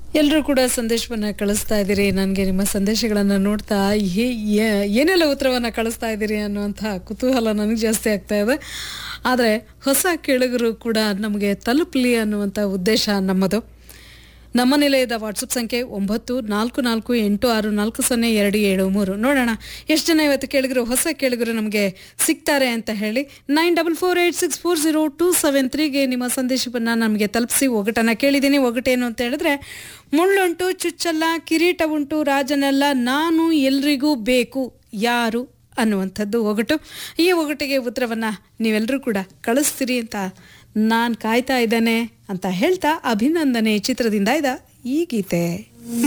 ಎಲ್ಲರೂ ಕೂಡ ಸಂದೇಶವನ್ನ ಕಳಿಸ್ತಾ ಇದ್ದೀರಿ ನನಗೆ ನಿಮ್ಮ ಸಂದೇಶಗಳನ್ನು ನೋಡ್ತಾ ಏ- ಏ- ಏನೆಲ್ಲ ಉತ್ತರವನ್ನು ಕಳಿಸ್ತಾ ಇದ್ದೀರಿ ಅನ್ನುವಂಥ ಕುತೂಹಲ ನನಗೆ ಜಾಸ್ತಿ ಆಗ್ತಾ ಇದೆ ಆದರೆ ಹೊಸ ಕೇಳುಗರು ಕೂಡ ನಮಗೆ ತಲುಪಲಿ ಅನ್ನುವಂಥ ಉದ್ದೇಶ ನಮ್ಮದು ನಮ್ಮ ನಿಲಯದ ವಾಟ್ಸಪ್ ಸಂಖ್ಯೆ ಒಂಬತ್ತು ನಾಲ್ಕು ನಾಲ್ಕು ಎಂಟು ಆರು ನಾಲ್ಕು ಸೊನ್ನೆ ಎರಡು ಏಳು ಮೂರು ನೋಡೋಣ ಎಷ್ಟು ಜನ ಇವತ್ತು ಕೇಳಿದ್ರು ಹೊಸ ಕೇಳಿಗರು ನಮಗೆ ಸಿಗ್ತಾರೆ ಅಂತ ಹೇಳಿ nine double four eight six four zero two seven ತ್ರೀಗೆ ನಿಮ್ಮ ಸಂದೇಶವನ್ನು ನಮಗೆ ತಲುಪಿಸಿ ಒಗಟನ್ನು ಕೇಳಿದ್ದೀನಿ ಒಗಟೇನು ಅಂತ ಹೇಳಿದ್ರೆ ಮುಳ್ಳುಂಟು ಚುಚ್ಚಲ್ಲ ಕಿರೀಟ ಉಂಟು ರಾಜನೆಲ್ಲ ನಾನು ಎಲ್ರಿಗೂ ಬೇಕು ಯಾರು ಅನ್ನುವಂಥದ್ದು ಒಗಟು ಈ ಒಗಟಿಗೆ ಉತ್ತರವನ್ನು ನೀವೆಲ್ಲರೂ ಕೂಡ ಕಳಿಸ್ತೀರಿ ಅಂತ ನಾನು ಕಾಯ್ತಾ ಇದ್ದೇನೆ ಅಂತ ಹೇಳ್ತಾ ಅಭಿನಂದನೆ ಚಿತ್ರದಿಂದ ಇದ್ದ ಈ ಗೀತೆ